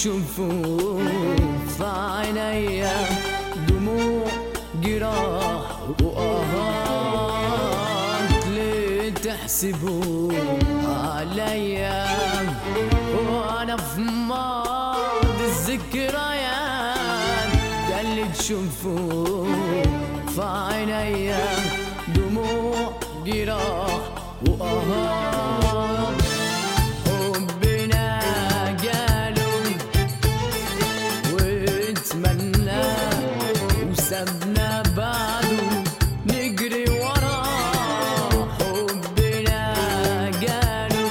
شفوف عينيا دموع جراح وقهات ليه تحسبوا عليا وانا في ماضي الذكريات ده اللي تشوفوه في عينيا دموع جراح وقهات حبنا جاله واتمنى وسابنا بعده نجري وراه حبنا جاله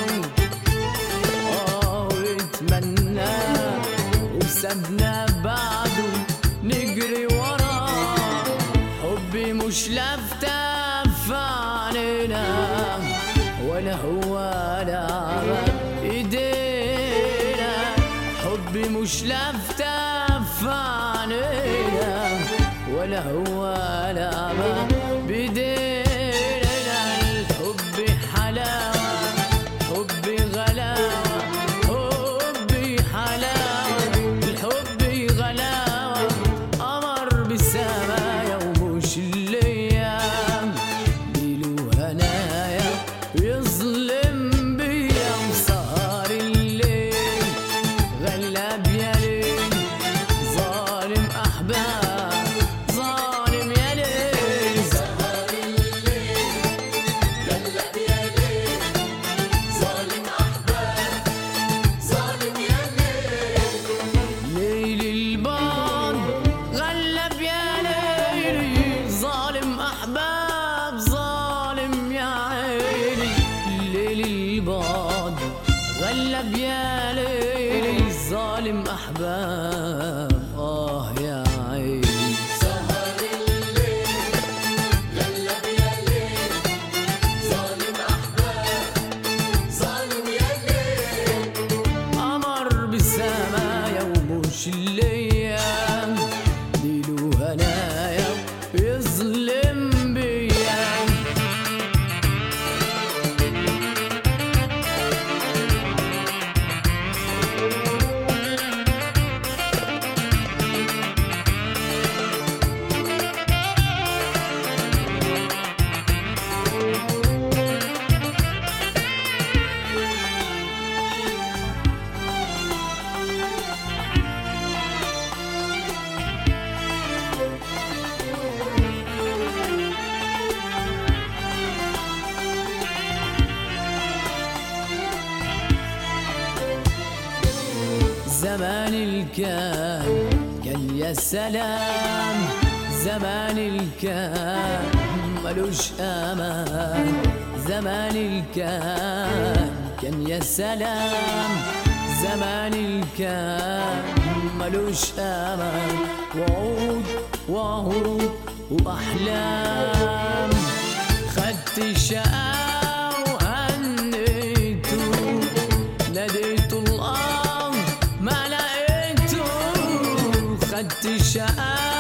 اه واتمنى وسابنا بعده نجري وراه حبي مش لافتة في عينينا ولا هو لعبة ايدينا حبي مش لافتة في عينينا ولا هو لعبة بايدينا الحب حلاوة حبي غلاوة حبي حلاوة الحب غلاوة قمر بالسمايا ومش الايام ليله هنايا يظلم بيا وسهر الليل غلب يا ليل ظالم احباب ظالم يا ليل سهر غلب يا ليل ظالم احباب ظالم يا ليل ليل البعد غلب يا ليلي ظالم احباب ظالم يا عيني ليل البعد غلب يا ليلي ظالم احباب اه يا عيني سهر الليل غلب يا ليل ظالم احباب ظالم يا ليل قمر بالسمايا ومش الايام ليله هنايا يظلم بيا زمان الكان كان يا سلام زمان الكان ملوش امان زمان الكان كان يا سلام زمان الكان ملوش امان وعود وهروب واحلام خدت الشقاء وهنيته ناديت الله ما لقيته خدت الشقاء